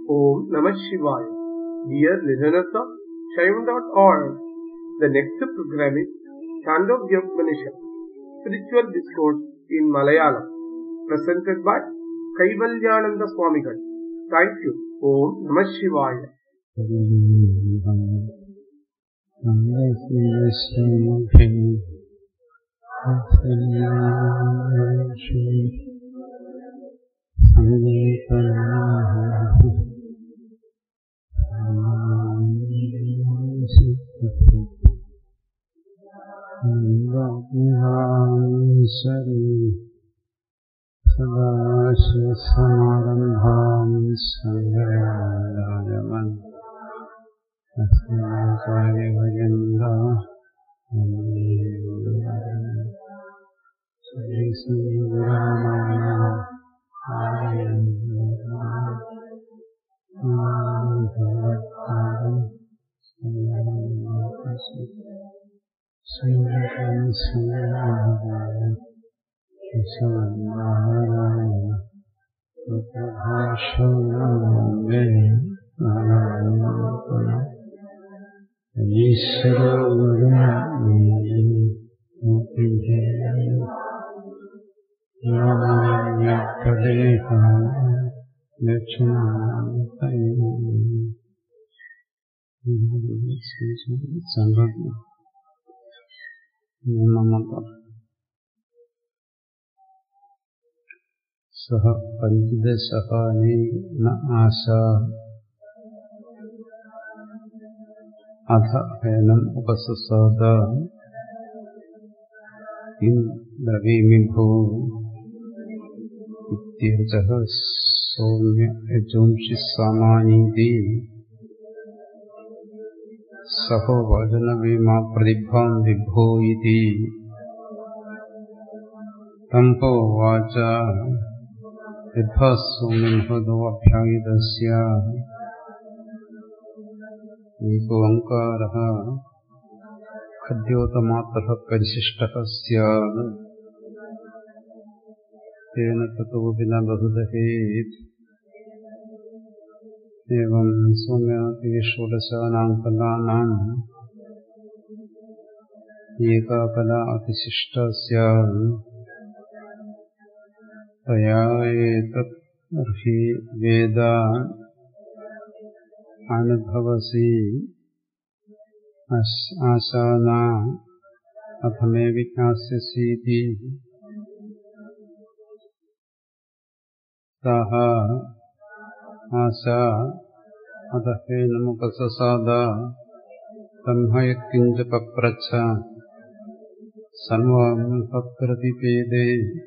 Om Namah Shivaya. Dear listeners of Shaivan.org, the next program is Chandogya Upanishad, Spiritual Discourse in Malayalam, presented by Kaivalyananda Swamigal. Thank you. Om Namah Shivaya. സദാശിവസമാരംഭാം ശങ്കരാചാര്യമൻ അസ്മാചാര്യഭജന്ത ഈശ്വര സഹ പഞ്ചദശഹാനി ന ആശ അധ ഹേനം ഉപസസാദ Kim ബ്രവീമി ഭൂ ഇത്യർച്ചഃ സൗമ്യ യജോംഷി സാമാനീതി സഹോ വചനവീമാ പ്രതിഭാം വിഭോ ഇതി തംഹോ വാച യഥാസൗമ്യഹൃദോ അഭ്യായുധസ്യ ഏകോങ്കാരः खद्योतमात्रः परिशिष्टः स्यात् तेन ततोऽपि न बहुदहेत् एवं सौम्यापि षोडशानां कलानाम् एका कला अतिशिष्टा स्यात् तया एतत् वेदा अनुभवसि आशाना अथमे विज्ञास्यसीति ताः आशा अतहेनमुपससाद ब्रह्मयत्किञ्च पप्रच्छ सर्वं पप्रतिपेदे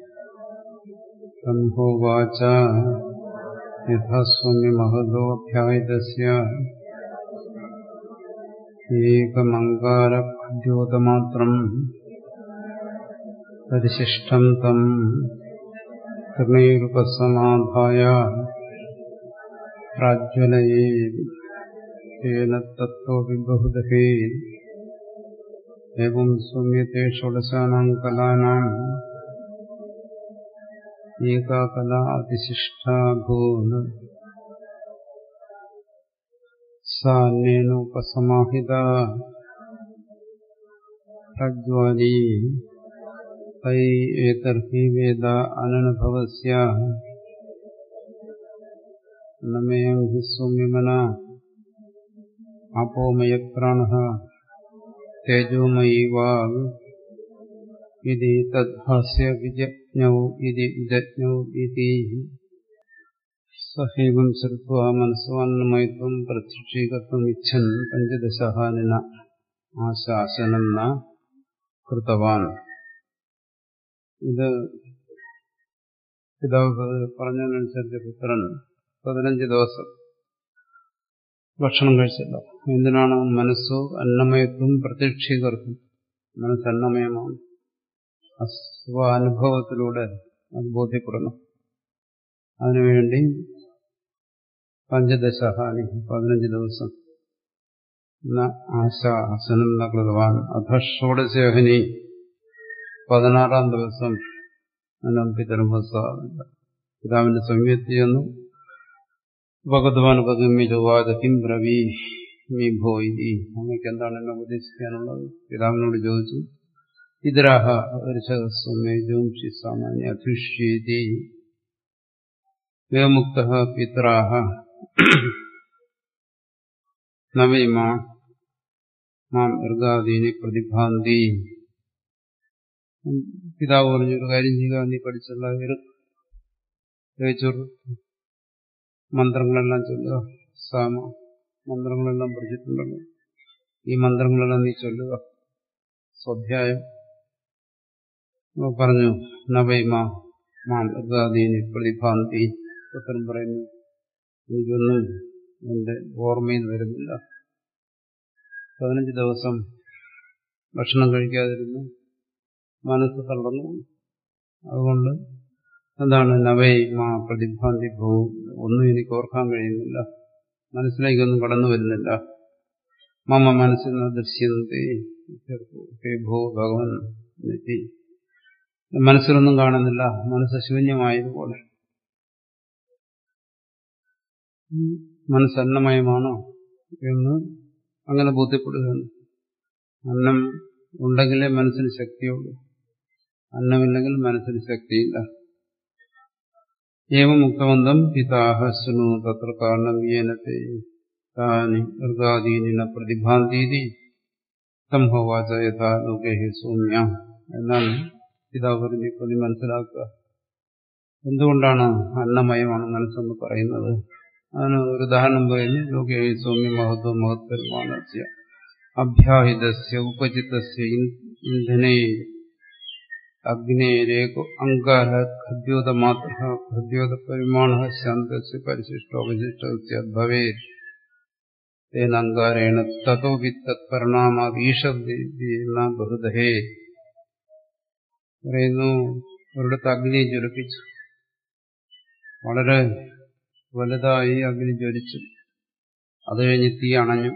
ब्रह्मोवाच यथा सौम्यमहदोऽध्यायितस्य एकमङ्गारखद्योतमात्रम् परिशिष्टम् तम् कृणैरुपसमाधाय प्राज्वलये तेन तत्त्वपि बहुदहे एवं सौम्यते षोडशानाम् कलानाम् एका कला अतिशिष्टा भून् सान्येनोपसमाहिता प्रज्वाली तै एतर्हि वेद अननुभवस्य न मेयं हि सौम्यमना अपोमयप्राणः तेजोमयी वाग् इति तद्भास्य विजज्ञौ इति विजज्ञौ इति സഹൈവം ശ്രുത്വ മനസ്സുവന്നമയത്വം പ്രത്യക്ഷീകത്വമിച്ഛൻ പഞ്ചദശഹാനിന ആശാസനം ന കൃതവാൻ ഇത് പിതാവ് പറഞ്ഞതിനനുസരിച്ച് പുത്രൻ പതിനഞ്ച് ദിവസം ഭക്ഷണം കഴിച്ചില്ല എന്തിനാണ് മനസ്സു അന്നമയത്വം പ്രത്യക്ഷീകർത്തും മനസ്സ് അന്നമയമാണ് സ്വാനുഭവത്തിലൂടെ അത് ബോധ്യപ്പെടണം അതിനുവേണ്ടി പഞ്ചദശഹാനി പതിനഞ്ച് ദിവസം ആശ ആസനം നകൃതവാൻ അധ ഷോഡശഹനി പതിനാറാം ദിവസം അനംപിതരംഭസ പിതാവിന്റെ സമയത്ത് ചെന്നു ഭഗവാൻ പദമി ചൊവ്വാത കിം ബ്രവീ മീ ഭോ ഇതി അങ്ങക്ക് എന്താണ് എന്നെ ഉപദേശിക്കാനുള്ളത് പിതാവിനോട് ചോദിച്ചു ഇതരാഹ ഋഷസ്വമേജോംഷി സാമാന്യ അധിഷ്യേതി വേമുക്ത പിത്രാഹ നവൈമാ മാം എർഗാദീനി പ്രതിഭാന്തി പിതാവ് പറഞ്ഞു ഒരു കാര്യം ചെയ്യുക നീ പഠിച്ചുള്ള ഒരു മന്ത്രങ്ങളെല്ലാം ചൊല്ലുക സാമ മന്ത്രങ്ങളെല്ലാം പഠിച്ചിട്ടുണ്ടല്ലോ ഈ മന്ത്രങ്ങളെല്ലാം നീ ചൊല്ലുക സ്വാധ്യായം പറഞ്ഞു നവൈമ മാം എർഗാദീനി പ്രതിഭാന്തി ഉത്തരം പറയുന്നു എനിക്കൊന്നും എന്റെ ഓർമ്മയിൽ വരുന്നില്ല പതിനഞ്ച് ദിവസം ഭക്ഷണം കഴിക്കാതിരുന്നു മനസ്സ് തളർന്നു അതുകൊണ്ട് എന്താണ് നവൈ മാ പ്രതിഭാന്തി ഭൂവും ഒന്നും എനിക്ക് ഓർക്കാൻ കഴിയുന്നില്ല മനസ്സിലേക്കൊന്നും കടന്നു വരുന്നില്ല മമ മനസ്സിൽ നിന്ന് ദൃശ്യന്തേ ഹേ ഭോ ഭഗവൻ നിധി മനസ്സിലൊന്നും കാണുന്നില്ല മനസ്സ് ശൂന്യമായതുപോലെ മനസ്സ് അന്നമയമാണോ എന്ന് അങ്ങനെ ബോധ്യപ്പെടുകയാണ് അന്നം ഉണ്ടെങ്കിലേ മനസ്സിന് ശക്തിയുള്ളൂ അന്നമില്ലെങ്കിൽ മനസ്സിന് ശക്തിയില്ല ഏവം മുക്തവന്തം പിതാഹ ശൃണു തത്ര കാരണം യേനത്തെ താനി മൃഗാദീനിന പ്രതിഭാന്തീതി സംഭവാച യഥാ ലോകേഹി സൗമ്യ എന്നാണ് പിതാവ് പറഞ്ഞ് പ്രതി മനസ്സിലാക്കുക എന്തുകൊണ്ടാണ് അന്നമയമാണ് മനസ്സെന്ന് പറയുന്നത് അതിന് ഒരു ഉദാഹരണം പറയുന്നു ലോകേഹി സൗമ്യ മഹത്വ മഹത്വമാനസ്യ അഭ്യാഹിതസ്യ ഉപചിതസ്യ ഇന്ധനേ അഗ്നേരേകോ അങ്കാര ഖദ്യോത മാത്ര ഖദ്യോത പരിമാണ ശാന്തസ്യ പരിശിഷ്ടോപശിഷ്ടസ്യ ഭവേത് തേന അങ്കാരേണ തതോപി തത്പരിണാമീഷീന ബഹുദഹേ പറയുന്നു ഒരിടത്ത് അഗ്നി ജ്വലിപ്പിച്ചു വളരെ വലുതായി അഗ്നി ജ്വലിച്ചു അത് കഴിഞ്ഞ് തീ അണഞ്ഞു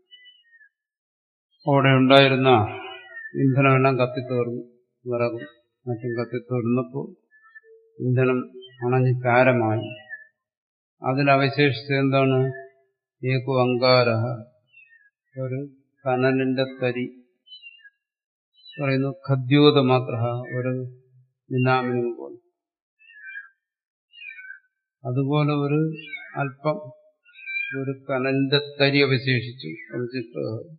അവിടെ ഉണ്ടായിരുന്ന ഇന്ധനമെല്ലാം കത്തിത്തീർന്നു വിറകും മറ്റും കത്തിത്തീർന്നപ്പോൾ ഇന്ധനം അണഞ്ഞ് കാരമായി അതിലവശേഷിച്ച് എന്താണ് ഏകു അങ്കാര ഒരു കനലിന്റെ തരി പറയുന്നു ഖദ്യോത മാത്ര ഒരു നിലാമിനും പോലെ അതുപോലെ ഒരു അല്പം ഒരു കനലിന്റെ തരി അവശേഷിച്ചു അവശിഷ്ട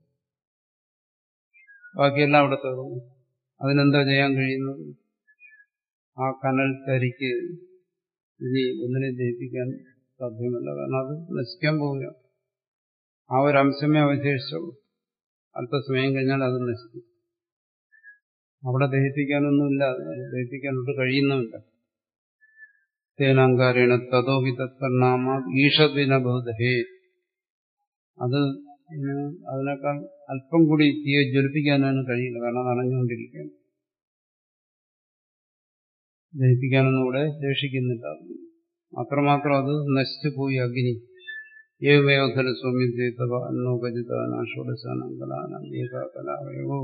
ബാക്കിയെല്ലാം അവിടെ തീർന്നു അതിനെന്താ ചെയ്യാൻ കഴിയുന്നത് ആ കനൽ തരിക്ക് ഇനി ഒന്നിനെ ദഹിപ്പിക്കാൻ സാധ്യമല്ല കാരണം അത് നശിക്കാൻ പോവുക ആ ഒരു അംശമേ അവശേഷിച്ചുള്ളൂ അല്പസമയം കഴിഞ്ഞാൽ അത് നശിക്കും അവിടെ ദഹിപ്പിക്കാനൊന്നുമില്ല ദഹിപ്പിക്കാനോട്ട് കഴിയുന്നുമില്ല തേനാങ്കാരേണ തതോവി തത്പരിണാമ ഈഷദ്വിന ബഹുദഹേ അത് അതിനേക്കാൾ അല്പം കൂടി തീയെ ജ്വലിപ്പിക്കാനാണ് കഴിയില്ല കാരണം അത് അണഞ്ഞുകൊണ്ടിരിക്കുകയാണ് ദഹിപ്പിക്കാനൊന്നും ഇവിടെ ശേഷിക്കുന്നില്ല അത്രമാത്രം അത് നശിച്ചു പോയി അഗ്നി ഏവമേവഖല സൗമ്യം ചെയ്തവ അന്നോപചിതാനാഷോടശാനങ്കലാന ഏകാകലാവയോ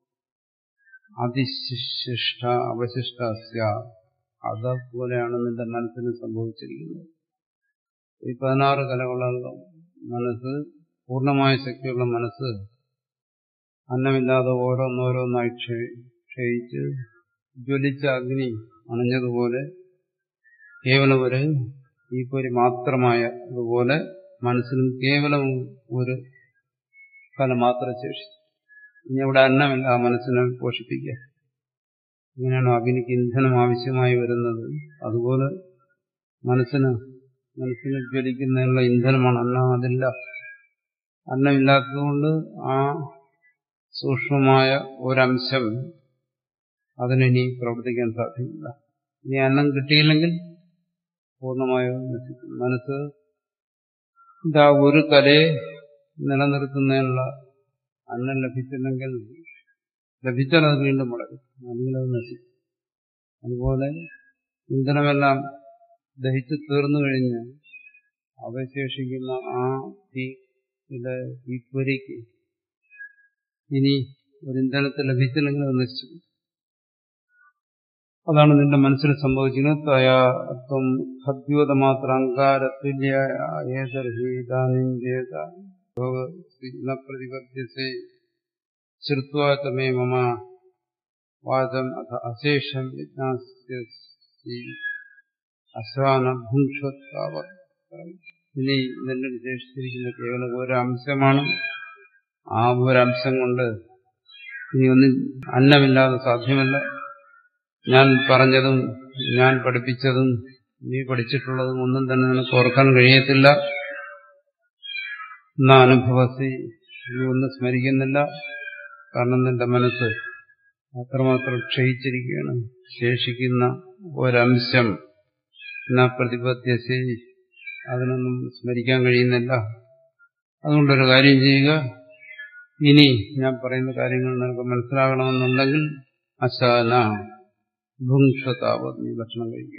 അതിശിഷ്ട അവശിഷ്ട അതുപോലെയാണ് നിന്റെ മനസ്സിന് സംഭവിച്ചിരിക്കുന്നത് ഈ പതിനാറ് കലകളുള്ള മനസ്സ് പൂർണ്ണമായ ശക്തിയുള്ള മനസ്സ് അന്നമില്ലാതെ ഓരോന്നോരോന്നായി ക്ഷയിച്ച് ജ്വലിച്ച അഗ്നി അണഞ്ഞതുപോലെ കേവലം ഒരു തീപ്പൊരി മാത്രമായ അതുപോലെ മനസ്സിനും കേവലം ഒരു കല മാത്രം ശേഷിച്ചു ഇനി അവിടെ അന്നമില്ല ആ മനസ്സിനെ പോഷിപ്പിക്കുക ഇങ്ങനെയാണ് അഗ്നിക്ക് ഇന്ധനം ആവശ്യമായി വരുന്നത് അതുപോലെ മനസ്സിന് മനസ്സിന് ജ്വലിക്കുന്നതിനുള്ള ഇന്ധനമാണ് അന്നം അതില്ല അന്നമില്ലാത്തതുകൊണ്ട് ആ സൂക്ഷ്മമായ ഒരംശം അതിനിനി പ്രവർത്തിക്കാൻ സാധ്യമല്ല ഇനി അന്നം കിട്ടിയില്ലെങ്കിൽ പൂർണ്ണമായും നശിക്കും മനസ്സ് ഇതാ ഒരു കലയെ നിലനിർത്തുന്നതിനുള്ള അന്നം ലഭിച്ചില്ലെങ്കിൽ ലഭിച്ചാൽ അത് വീണ്ടും വളരും അല്ലെങ്കിൽ അത് നശിക്കും അതുപോലെ ഇന്ധനമെല്ലാം ദഹിച്ചു തീർന്നു കഴിഞ്ഞ് അവശേഷിക്കുന്ന ആ തീയുടെ തീപ്പൊരിക്ക് ഇനി ഒരു ഇന്ധനത്തെ ലഭിച്ചില്ലെങ്കിൽ അത് നശിച്ചു അതാണ് നിന്റെ മനസ്സിൽ സംഭവിക്കുന്നത് തയാത്വം ഹദ്യോത മാത്ര അങ്കാരത്തുല്യേതർഹീതാനിന്ദേത പ്രതിപദ്യസേ ശ്രുത്വാ തമേ മമ വാചം അഥ അശേഷം ജിജ്ഞാസ്യസി അശ്വാന ഭുങ്ഷത്താവത് ഇനി ഇതിന്റെ വിശേഷിച്ചിരിക്കുന്ന കേവലം ഒരംശമാണ് ആ ഒരംശം കൊണ്ട് ഇനി ഒന്നും അന്നമില്ലാതെ സാധ്യമല്ല ഞാൻ പറഞ്ഞതും ഞാൻ പഠിപ്പിച്ചതും നീ പഠിച്ചിട്ടുള്ളതും ഒന്നും തന്നെ നിനക്ക് ഓർക്കാൻ കഴിയത്തില്ല എന്നാ അനുഭവസി നീ ഒന്നും സ്മരിക്കുന്നില്ല കാരണം നിന്റെ മനസ്സ് അത്രമാത്രം ക്ഷയിച്ചിരിക്കുകയാണ് ശേഷിക്കുന്ന ഒരംശം എന്നാ പ്രതിപദ്യസി അതിനൊന്നും സ്മരിക്കാൻ കഴിയുന്നില്ല അതുകൊണ്ടൊരു കാര്യം ചെയ്യുക ഇനി ഞാൻ പറയുന്ന കാര്യങ്ങൾ നിനക്ക് മനസ്സിലാകണമെന്നുണ്ടെങ്കിൽ അശാന ഭുങ്ഷതാവത് നീ ഭക്ഷണം കഴിക്കുക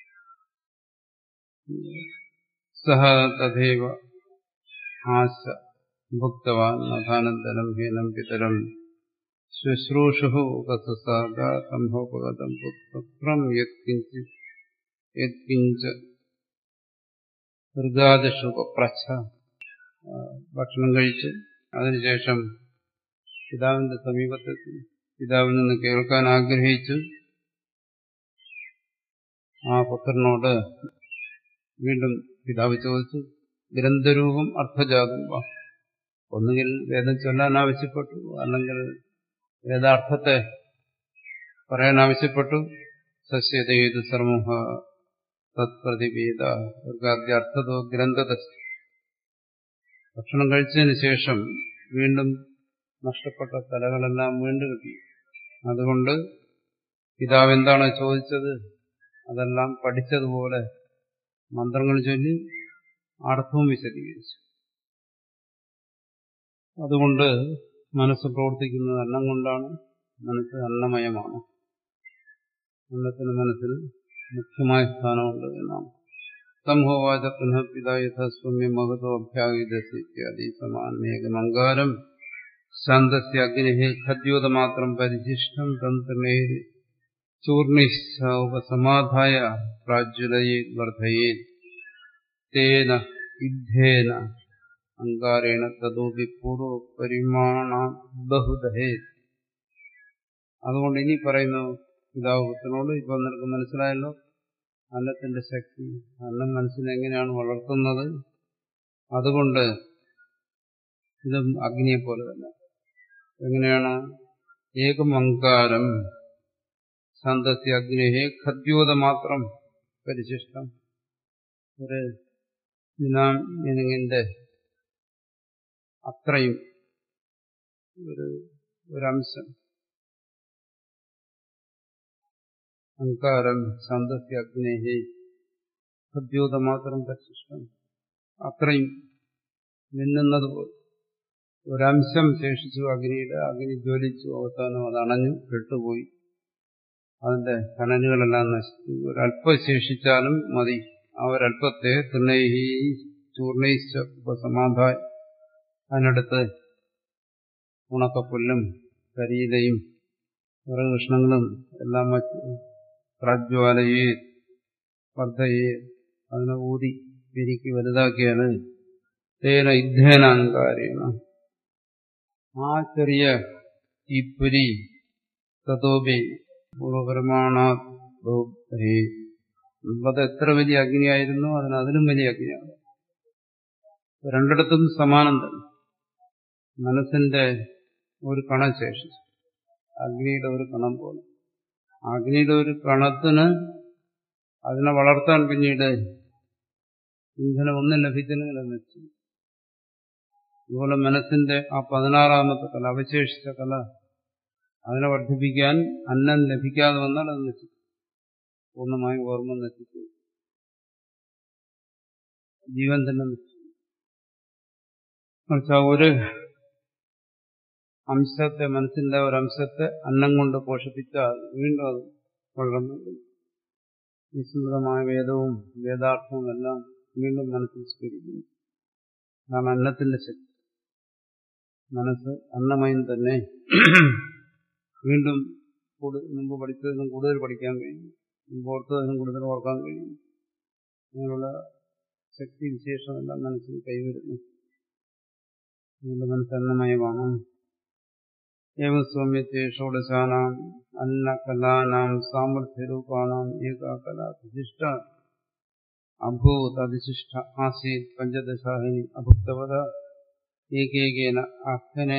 സഹ തഥൈവ ആശ ഭുക്തവാൻ അഥാനന്തരം ഹീനം പിതരം ശുശ്രൂഷു കസസാദ സംഭവപഗതം പുത്രം യത്കിഞ്ചിത് യത്കിഞ്ച ദുർഗാദിഷു പ്രച്ഛ ഭക്ഷണം കഴിച്ച് അതിനുശേഷം പിതാവിന്റെ സമീപത്തെത്തി പിതാവിൽ നിന്ന് കേൾക്കാൻ ആഗ്രഹിച്ചു ആ പുത്രനോട് വീണ്ടും പിതാവ് ചോദിച്ചു ഗ്രന്ഥരൂപം അർത്ഥജാതം വാ ഒന്നുകിൽ വേദം ചൊല്ലാൻ ആവശ്യപ്പെട്ടു അല്ലെങ്കിൽ വേദാർത്ഥത്തെ പറയാൻ ആവശ്യപ്പെട്ടു സസ്യതേത് സർമൂഹ തത്പ്രതിവേദ ദുർഗാദ്യർത്ഥതോ ഗ്രന്ഥത ഭക്ഷണം കഴിച്ചതിന് ശേഷം വീണ്ടും നഷ്ടപ്പെട്ട കലകളെല്ലാം വീണ്ടും കിട്ടി അതുകൊണ്ട് പിതാവ് എന്താണ് ചോദിച്ചത് അതെല്ലാം പഠിച്ചതുപോലെ മന്ത്രങ്ങൾ ചൊല്ലി അർത്ഥവും വിശദീകരിച്ചു അതുകൊണ്ട് മനസ്സ് പ്രവർത്തിക്കുന്നത് അന്നം കൊണ്ടാണ് മനസ്സ് അന്നമയമാണ് അന്നത്തിന് മനസ്സിൽ മുഖ്യമായ സ്ഥാനമുണ്ട് എന്നാണ് സംഭവവാച പുനഃ പിത യഥസ്വമ്യ മഹതോ അഭ്യാഗിതസ് ഇത്യാദി സമാനമേകമങ്കാരം ശാന്തസ്യ അഗ്നി ഖദ്യോതമാത്രം പരിശിഷ്ടം തന്ത്രമേര് ചൂർണിശ്ച ഉപസമാധായ പ്രാജ്വലയേ വർദ്ധയേ തേന യുദ്ധേന അങ്കാരേണ തതോപി പൂർവ പരിമാണ ബഹുദഹേ അതുകൊണ്ട് ഇനി പറയുന്നു പിതാവ് പുത്രനോട് ഇപ്പൊ നിനക്ക് മനസ്സിലായല്ലോ അന്നത്തിന്റെ ശക്തി അന്നം മനസ്സിനെ എങ്ങനെയാണ് വളർത്തുന്നത് അതുകൊണ്ട് ഇതും അഗ്നിയെ പോലെ തന്നെ എങ്ങനെയാണ് ഏകമങ്കാരം സന്തസ്യ അഗ്നിയെ ഖദ്യോത മാത്രം പരിശിഷ്ടം ഒരു ദിനാമിനിങ്ങിന്റെ അത്രയും ഒരു ഒരംശം അങ്കാരം സന്തസ്യ അഗ്നേഹി സദ്യോത മാത്രം പരിശിഷ്ടം അത്രയും മിന്നുന്നത് പോലെ ഒരംശം ശേഷിച്ചു അഗ്നിയുടെ അഗ്നി ജ്വലിച്ചു അവസാനം അത് അണഞ്ഞു കെട്ടുപോയി അതിന്റെ കനലുകളെല്ലാം നശിച്ചു ഒരല്പം ശേഷിച്ചാലും മതി ആ ഒരല്പത്തെ തിണ്ണൈഹി ചൂർണയിച്ച ഉപസമാധായ അതിനടുത്ത് ഉണക്കപ്പുല്ലും കരിയിലയും വിറക് കഷ്ണങ്ങളും എല്ലാം വച്ച് പ്രജ്വാലയെ വർദ്ധയെ അതിനെ ഊതി പെരുക്കി വലുതാക്കിയാണ് തേന യുദ്ധേനാങ്കാരേണ ആ ചെറിയ തീപ്പൊരി തതോപി പൂർവപരമാണാ അത് എത്ര വലിയ അഗ്നിയായിരുന്നു അതിന് അതിലും വലിയ അഗ്നിയാണ് രണ്ടിടത്തും സമാനം തന്നെ മനസ്സിന്റെ ഒരു കണം ശേഷിച്ചു അഗ്നിയുടെ ഒരു കണം പോലെ അഗ്നിയുടെ ഒരു കണത്തിന് അതിനെ വളർത്താൻ പിന്നീട് ഇന്ധനം ഒന്നും ലഭിക്കുന്നില്ല വെച്ചു അതുപോലെ മനസ്സിന്റെ ആ പതിനാറാമത്തെ കല അവശേഷിച്ച കല അതിനെ വർദ്ധിപ്പിക്കാൻ അന്നം ലഭിക്കാതെ വന്നാൽ അത് നശിക്കും പൂർണ്ണമായും ഓർമ്മ നശിക്കും ജീവൻ തന്നെ നശിക്കും ഒരു അംശത്തെ മനസ്സിന്റെ ഒരു അംശത്തെ അന്നം കൊണ്ട് പോഷിപ്പിച്ചാൽ വീണ്ടും അത് വളർന്നു വിസ്മൃതമായ വേദവും വേദാർത്ഥവും എല്ലാം വീണ്ടും മനസ്സിൽ സ്ഫുരിക്കുന്നു അതാണ് അന്നത്തിന്റെ ശക്തി മനസ്സ് അന്നമയം തന്നെ വീണ്ടും കൂടുതൽ മുമ്പ് പഠിച്ചതിനും കൂടുതൽ പഠിക്കാൻ കഴിയും മുമ്പ് ഓർത്തതിനും കൂടുതൽ ഓർക്കാൻ കഴിയും അങ്ങനെയുള്ള ശക്തി വിശേഷമെല്ലാം മനസ്സിൽ കൈവരുന്നു നിങ്ങളുടെ മനസ്സന്നമയമാണ് ഏവ സൗമ്യത്തെ ഷോഡശാനാം അന്നകലാനാം സാമർഥ്യരൂപാണാം ഏകാകല വിശിഷ്ട അഭൂത് അതിശിഷ്ട ആസീത് പഞ്ചദശാഹിനി അഭുക്തവത ഏകൈകേന അഹ്നെ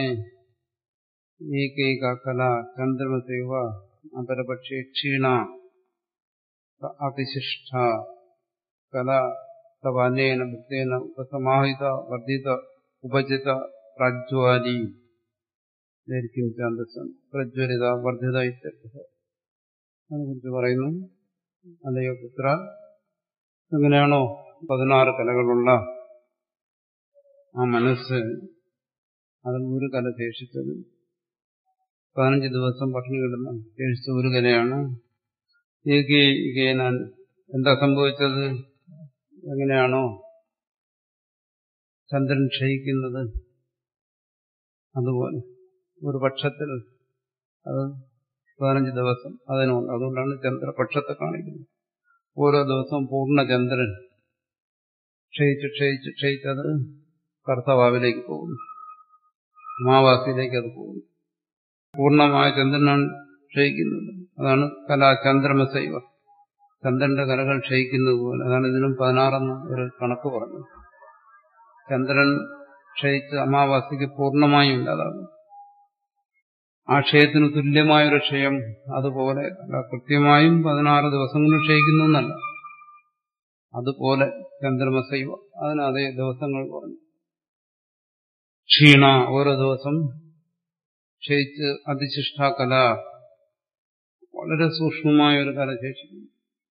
ഏകൈക കല ചന്ദ്രമസൈവ അപരപക്ഷേ ക്ഷീണ അതിശിഷ്ട കല തവ അനേന ഭുക്തേന ഉപസമാഹിത വർദ്ധിത ഉപജിത പ്രാജ്വാലി ദൈർഘ്യം ഛാന്തസം പ്രജ്വലിത വർദ്ധിത ഇത്യർത്ഥ അതിനെക്കുറിച്ച് പറയുന്നു അല്ലയോ പുത്ര എങ്ങനെയാണോ പതിനാറ് കലകളുള്ള ആ മനസ്സ് അതിൽ ഒരു കല ശേഷിച്ചത് പതിനഞ്ച് ദിവസം പട്ടിണി കിടന്ന് ശേഷിച്ച ഒരു കലയാണ് ഏകീകേനാൻ എന്താ സംഭവിച്ചത് എങ്ങനെയാണോ ചന്ദ്രൻ ക്ഷയിക്കുന്നത് അതുപോലെ ഒരു പക്ഷത്തിൽ അത് പതിനഞ്ച് ദിവസം അതിനുണ്ട് അതുകൊണ്ടാണ് ചന്ദ്രപക്ഷത്തെ കാണിക്കുന്നത് ഓരോ ദിവസവും പൂർണ്ണചന്ദ്രൻ ക്ഷയിച്ച് ക്ഷയിച്ച് ക്ഷയിച്ചത് കർത്തവാവിലേക്ക് പോകുന്നു അമാവാസിയിലേക്ക് അത് പോകുന്നു പൂർണ്ണമായ ചന്ദ്രനാണ് ക്ഷയിക്കുന്നത് അതാണ് കലാ ചന്ദ്രമസൈവ ചന്ദ്രന്റെ കലകൾ ക്ഷയിക്കുന്നത് പോലെ അതാണ് ഇതിനും പതിനാറെന്ന് ഒരു കണക്ക് പറഞ്ഞു ചന്ദ്രൻ ക്ഷയിച്ച് അമാവാസിക്ക് പൂർണ്ണമായും ഇല്ലാതാകും ആ ക്ഷയത്തിന് തുല്യമായൊരു ക്ഷയം അതുപോലെ അല്ല കൃത്യമായും പതിനാറ് ദിവസം കൊണ്ട് ക്ഷയിക്കുന്നു എന്നല്ല അതുപോലെ ചന്ദ്രമസൈവ അതിന് അതേ ദിവസങ്ങൾ പറഞ്ഞു ക്ഷീണ ഓരോ ദിവസം ക്ഷയിച്ച് അതിശിഷ്ട കല വളരെ സൂക്ഷ്മമായ ഒരു കല ശേഷിക്കുന്നു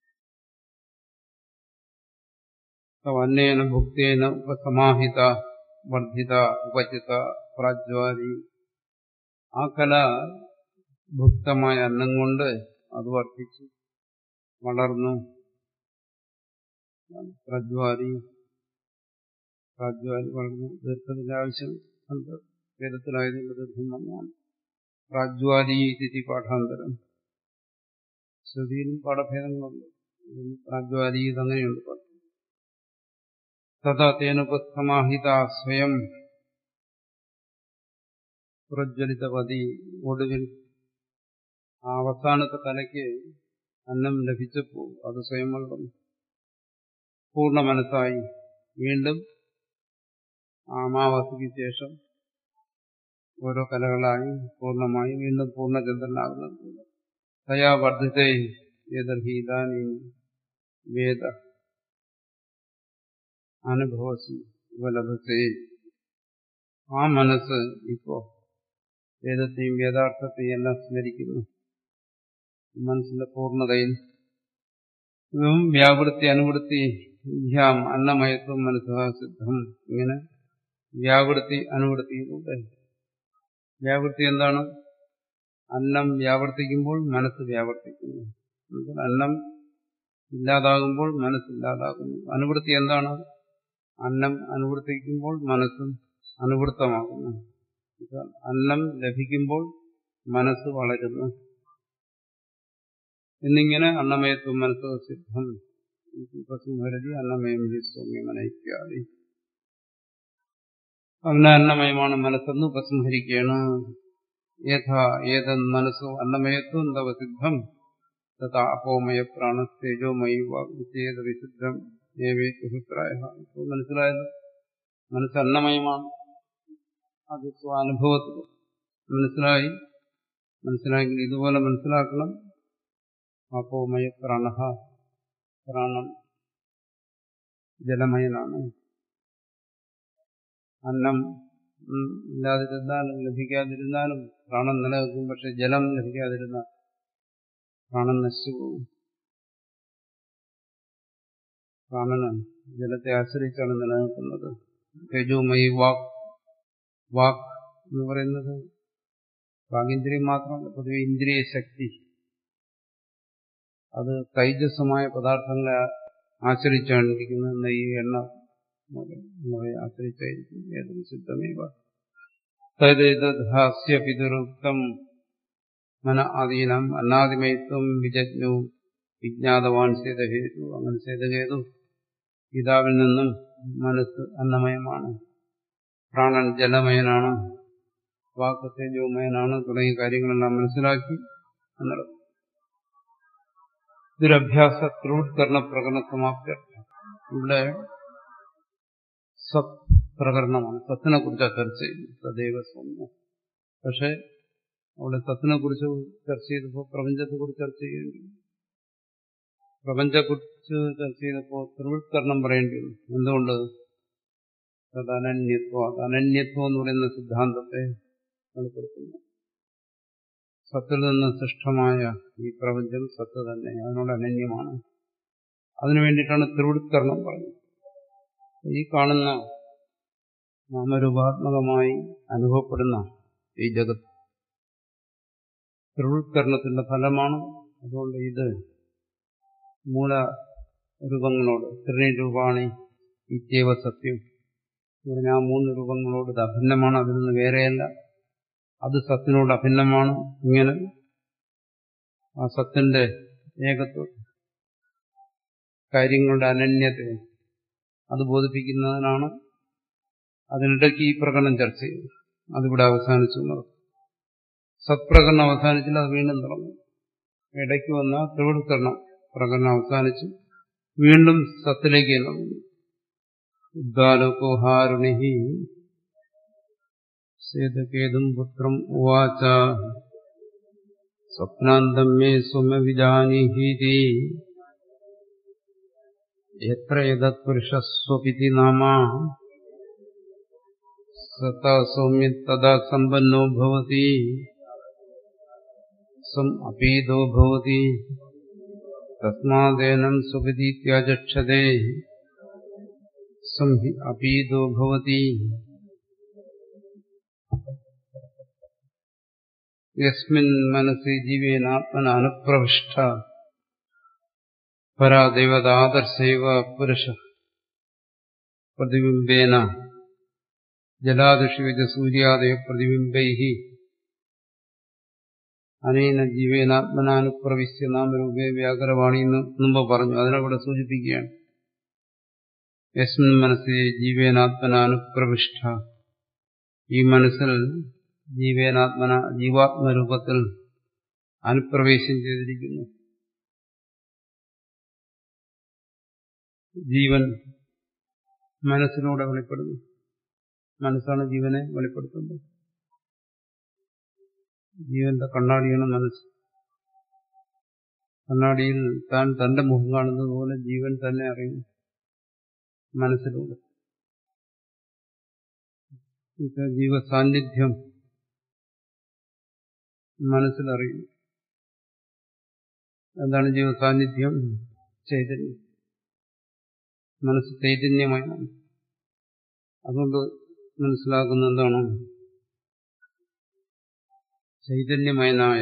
അന്നേന ഭുക്തേന ഉപസമാഹിത വർദ്ധിത ഉപജിത പ്രാജ്വാലി ആ കല ഭുക്തമായ അന്നം കൊണ്ട് അത് വർദ്ധിച്ചു വളർന്നു പ്രജ്വാലി പ്രാജ്വാലി വളർന്നു ദീർഘത്തിന്റെ ആവശ്യം ഉണ്ട് വേദത്തിലായതുകൊണ്ട് ദീർഘം വന്നാണ് പ്രാജ്വാലി തിഥി പാഠാന്തരം ശ്രുതിയിലും പാഠഭേദങ്ങളുണ്ട് പ്രാജ്വാലി അങ്ങനെയുണ്ട് പാഠം തഥാ തേനുപസമാഹിത സ്വയം പ്രജ്വലിതപതി ഒടുവിൽ ആ അവസാനത്തെ കലയ്ക്ക് അന്നം ലഭിച്ചപ്പോൾ അത് സ്വയം വളർന്നു പൂർണ്ണ മനസ്സായി വീണ്ടും അമാവാസിക്ക് ശേഷം ഓരോ കലകളായി പൂർണ്ണമായി വീണ്ടും പൂർണ്ണചന്ദ്രനാകുന്നത് തയാ വർദ്ധിതേ ഏതർഹീതാനി വേദ അനുഭവസി ഉപലഭസേ ആ മനസ്സ് ഇപ്പോ വേദത്തെയും യഥാർത്ഥത്തെയും എല്ലാം സ്മരിക്കുന്നു മനസ്സിന്റെ പൂർണ്ണതയിൽ വ്യാവൃത്തി അനുവൃത്തി ധ്യാം അന്നമയത്വം മനസ്സാസിദ്ധം ഇങ്ങനെ വ്യാവൃത്തി അനുവൃത്തിയിലൂടെ വ്യാവൃത്തി എന്താണ് അന്നം വ്യാവർത്തിക്കുമ്പോൾ മനസ്സ് വ്യാവർത്തിക്കുന്നു അന്നം ഇല്ലാതാകുമ്പോൾ മനസ്സില്ലാതാകുന്നു അനുവൃത്തി എന്താണ് അന്നം അനുവർത്തിക്കുമ്പോൾ മനസ്സും അനുവൃത്തമാകുന്നു അന്നം ലഭിക്കുമ്പോൾ മനസ്സ് വളരുന്നു എന്നിങ്ങനെ അന്നമയത്വം മനസ്സ് സിദ്ധം ഉപസംഹരതി അന്നമയം സൗമ്യമനയിക്കാതെ അവന് അന്നമയമാണ് മനസ്സെന്ന് ഉപസംഹരിക്കുകയാണ് യഥാ ഏതൻ മനസ്സോ അന്നമയത്വം തവ സിദ്ധം തഥാ അപോമയ പ്രാണസ്തേജോമയി വാഗ്ചേത വിശുദ്ധം ഏവേഭിപ്രായ ഇപ്പോൾ മനസ്സിലായത് മനസ്സ് അന്നമയമാണ് അത് സ്വാനുഭവത്തിൽ മനസ്സിലായി മനസ്സിലാക്കി ഇതുപോലെ മനസ്സിലാക്കണം അപോമയ പ്രാണ പ്രാണം ജലമയനാണ് അന്നം ഇല്ലാതിരുന്നാലും ലഭിക്കാതിരുന്നാലും പ്രാണം നിലനിൽക്കും പക്ഷെ ജലം ലഭിക്കാതിരുന്നാൽ പ്രാണൻ നശിച്ചു പോകും പ്രാണന് ജലത്തെ ആശ്രയിച്ചാണ് നിലനിൽക്കുന്നത് തേജോമയി വാക് വാക് എന്ന് പറയുന്നത് വാഗിന്ദ്രിയം മാത്രമല്ല പൊതുവെ ഇന്ദ്രിയ ശക്തി അത് തൈജസ്സമായ പദാർത്ഥങ്ങളെ ആശ്രയിച്ചാണ് ഇരിക്കുന്നത് നെയ്യ് എണ്ണ മുതലായവയെ ആശ്രയിച്ചായിരിക്കും ഏതൊരു സിദ്ധമേവ തദ്ഹാസ്യ പിതൃക്തം മന ആദീനം അന്നാദിമയത്വം വിജജ്ഞവും വിജ്ഞാതവാൻ സേതഹേതു അങ്ങനെ സേതഹേതു പിതാവിൽ നിന്നും മനസ്സ് അന്നമയമാണ് പ്രാണൻ ജലമയനാണ് വാക്ക് തേജോമയനാണ് തുടങ്ങിയ കാര്യങ്ങളെല്ലാം മനസ്സിലാക്കി എന്നുള്ളത് ദുരഭ്യാസ ത്രോത്കരണ പ്രകടന സമാപ്തി ഇവിടെ സത് പ്രകരണമാണ് സത്തിനെ കുറിച്ചാണ് ചർച്ച ചെയ്യുന്നത് സദൈവ സൗമ്യ പക്ഷെ അവിടെ സത്തിനെ കുറിച്ച് ചർച്ച ചെയ്തപ്പോൾ പ്രപഞ്ചത്തെ കുറിച്ച് ചർച്ച ചെയ്യേണ്ടി പ്രപഞ്ചത്തെക്കുറിച്ച് ചർച്ച ചെയ്തപ്പോൾ ത്രിവൃത്കരണം പറയേണ്ടി വന്നു എന്തുകൊണ്ട് അത് അനന്യത്വം അത് അനന്യത്വം എന്ന് പറയുന്ന സിദ്ധാന്തത്തെ വെളിപ്പെടുത്തുന്നു സത്തിൽ നിന്ന് സൃഷ്ടമായ ഈ പ്രപഞ്ചം സത്ത് തന്നെ അതിനോട് അനന്യമാണ് അതിനു വേണ്ടിയിട്ടാണ് ത്രിവൃത്കരണം പറഞ്ഞത് ഈ കാണുന്ന നാമരൂപാത്മകമായി അനുഭവപ്പെടുന്ന ഈ ജഗത്ത് ത്രിവൃത്കരണത്തിന്റെ ഫലമാണ് അതുകൊണ്ട് ഇത് മൂല രൂപങ്ങളോട് ത്രിരൂപാണി ഇത്യവ സത്യം പറഞ്ഞ ആ മൂന്ന് രൂപങ്ങളോട് ഇത് അഭിന്നമാണ് അതിൽ നിന്ന് വേറെയല്ല അത് സത്തിനോട് അഭിന്നമാണ് ഇങ്ങനെ ആ സത്തിന്റെ ഏകത്വം കാര്യങ്ങളുടെ അനന്യത അത് ബോധിപ്പിക്കുന്നതിനാണ് അതിനിടയ്ക്ക് ഈ പ്രകടനം ചർച്ച ചെയ്തത് അതിവിടെ അവസാനിച്ചു എന്നുള്ളത് സത്പ്രകടനം അവസാനിച്ചില്ല അത് വീണ്ടും തുടങ്ങും ഇടയ്ക്ക് വന്ന ത്രിവൃത്കരണം പ്രകടനം അവസാനിച്ചു വീണ്ടും സത്തിലേക്ക് തുടങ്ങുന്നു ഉദ്ദാലോകോഹാരുണി സേതകേതും പുത്രം ഉവാച സ്വപ്നാന്തം മേ സ്വമവിജാനീഹീതി എത്ര യദത്പുരുഷസ്വപിതി നാമ സതാ സൗമ്യ തഥാ സമ്പന്നോ ഭവതി സം അപീതോ ഭവതി തസ്മാദേനം സുഖതീത്യാചക്ഷതേ സം ഹി അപീതോ ഭവതി യസ്മിൻ മനസി ജീവേനാത്മന അനുപ്രവിഷ്ട പരാദേവതാദർശൈവ പുരുഷ പ്രതിബിംബേന ജലാദിഷുവിജ സൂര്യാദയ പ്രതിബിംബൈ അനേന ജീവേനാത്മനാനുപ്രവിശ്യ നാമരൂപേ വ്യാകരവാണി എന്ന് മുമ്പ് പറഞ്ഞു അതിനവിടെ സൂചിപ്പിക്കുകയാണ് യസ്മിൻ മനസ്സിൽ ജീവേനാത്മനാനുപ്രവിഷ്ട ഈ മനസ്സിൽ ജീവേനാത്മന ജീവാത്മരൂപത്തിൽ അനുപ്രവേശം ചെയ്തിരിക്കുന്നു ജീവൻ മനസ്സിലൂടെ വെളിപ്പെടുന്നു മനസ്സാണ് ജീവനെ വെളിപ്പെടുത്തുന്നത് ജീവന്റെ കണ്ണാടിയാണ് മനസ്സ് കണ്ണാടിയിൽ താൻ തന്റെ മുഖം കാണുന്നത് പോലെ ജീവൻ തന്നെ അറിയുന്നു മനസ്സിലൂടെ ജീവസാന്നിധ്യം മനസ്സിലറിയുന്നു എന്താണ് ജീവസാന്നിധ്യം ചൈതന്യം മനസ്സ് ചൈതന്യമാണ് അതുകൊണ്ട് മനസ്സിലാക്കുന്ന എന്താണ് ചൈതന്യമയനായ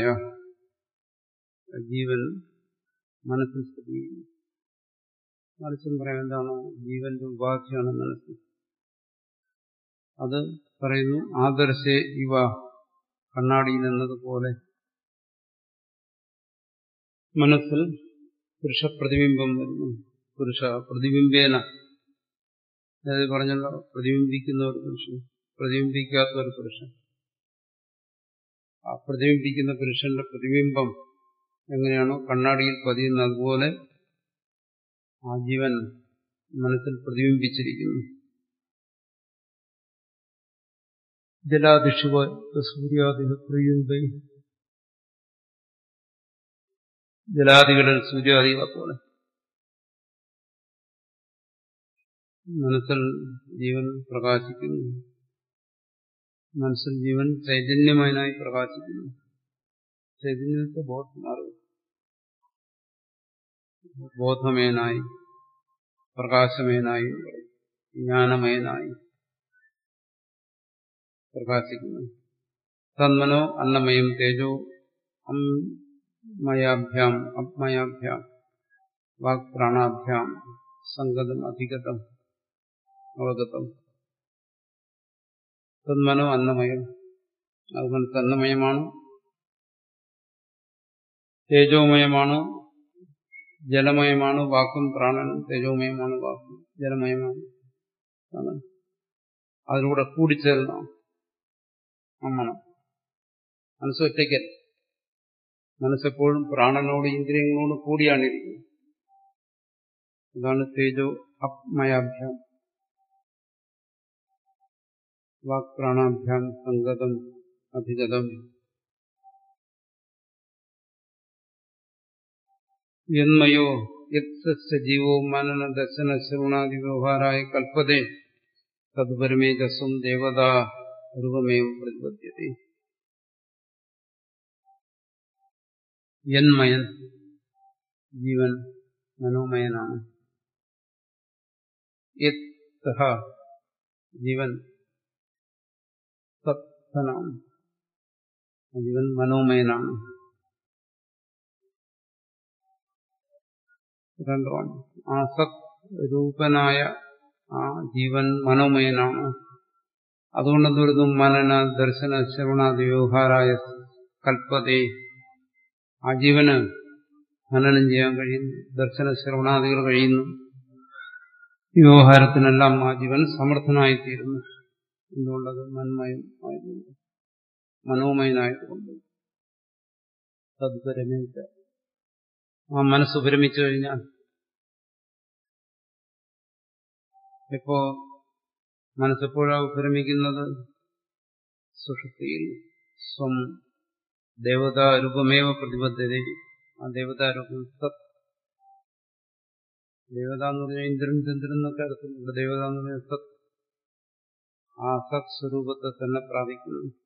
ജീവൻ മനസ്സിൽ സ്ഥിതി ചെയ്യുന്നു മറിച്ചും പറയാൻ എന്താണ് ജീവന്റെ ഉപാധിയാണ് മനസ്സ് അത് പറയുന്നു ആദർശേ ഇവ കണ്ണാടിയിൽ എന്നതുപോലെ മനസ്സിൽ പുരുഷപ്രതിബിംബം വരുന്നു പുരുഷ പ്രതിബിംബേന അതായത് പറഞ്ഞല്ലോ പ്രതിബിംബിക്കുന്ന ഒരു പുരുഷൻ പ്രതിബിംബിക്കാത്ത ഒരു പുരുഷൻ ആ പ്രതിബിംബിക്കുന്ന പുരുഷന്റെ പ്രതിബിംബം എങ്ങനെയാണോ കണ്ണാടിയിൽ പതിയുന്നത് അതുപോലെ ആ ജീവൻ മനസ്സിൽ പ്രതിബിംബിച്ചിരിക്കുന്നു ജലാദിഷുവ സൂര്യാദിക പ്രതിബിംബൈ ജലാദികളിൽ സൂര്യാദികളെ പോലെ മനസ്സിൽ ജീവൻ പ്രകാശിക്കുന്നു മനസ്സിൽ ജീവൻ ചൈതന്യമയനായി പ്രകാശിക്കുന്നു ചൈതന്യത്തെ ബോധം അറിവ് ബോധമയനായി പ്രകാശമയനായി ജ്ഞാനമയനായി പ്രകാശിക്കുന്നു തന്മനോ അന്നമയം തേജോ അമ്മയാഭ്യാം അപ്മയാഭ്യാം വാക്പ്രാണാഭ്യാം സംഗതം അധികതം അവഗതം തന്മനോ അന്നമയം അത് മനസ്സ് അന്നമയമാണ് തേജോമയമാണ് ജലമയമാണ് വാക്കും പ്രാണനും തേജോമയമാണ് വാക്കും ജലമയമാണ് ആണ് അതിലൂടെ കൂടിച്ചേർന്നാണ് അമ്മണം മനസ്സ് ഒറ്റയ്ക്കൽ മനസ്സെപ്പോഴും പ്രാണനോട് ഇന്ദ്രിയങ്ങളോട് കൂടിയാണ് ഇരിക്കുന്നത് ഇതാണ് തേജോ അപ്മയാഭ്യാം വാക്പ്രാണാഭ്യാം സംഗതം അധിഗതം യന്മയോ യത്സസ്യ ജീവോ മനന ദർശന ശ്രവണാദി വ്യവഹാരായ കൽപ്പതേ തദ്പരമേജസ്വം ദേവത രൂപമേവ പ്രതിപദ്ധ്യത്തെ യന്മയൻ ജീവൻ മനോമയനാണ് യത്സഹ ജീവൻ സത്സനാണ് ജീവൻ മനോമയനാണ് രണ്ടുമാണ് ആ സത് രൂപനായ ആ ജീവൻ മനോമയനാണ് അതുകൊണ്ട് എന്തൊരു മനന ദർശന ശ്രവണാദി വ്യവഹാരായ കൽപ്പതേ ആ ജീവന് മനനം ചെയ്യാൻ കഴിയുന്നു ദർശന ശ്രവണാദികൾ കഴിയുന്നു വ്യവഹാരത്തിനെല്ലാം ആ ജീവൻ സമർത്ഥനായിത്തീരുന്നു എന്തുകൊണ്ടത് മന്മയം ആയതുകൊണ്ട് മനോമയനായതുകൊണ്ട് തദ്പരമില്ല ആ മനസ്സ് വിരമിച്ചു കഴിഞ്ഞാൽ ഇപ്പോ മനസ്സെപ്പോഴാണ് വിരമിക്കുന്നത് സുഷുപ്തിയിൽ സ്വം ദേവതാരൂപമേവ പ്രതിബദ്ധത ആ ദേവതാരൂപം സത് ദേവത എന്ന് പറഞ്ഞാൽ ഇന്ദ്രൻ ചന്ദ്രൻ എന്നൊക്കെ അർത്ഥമുണ്ട് ദേവത എന്ന് പറഞ്ഞാൽ സത് ആ സത് സ്വരൂപത്തെ തന്നെ പ്രാപിക്കുന്നു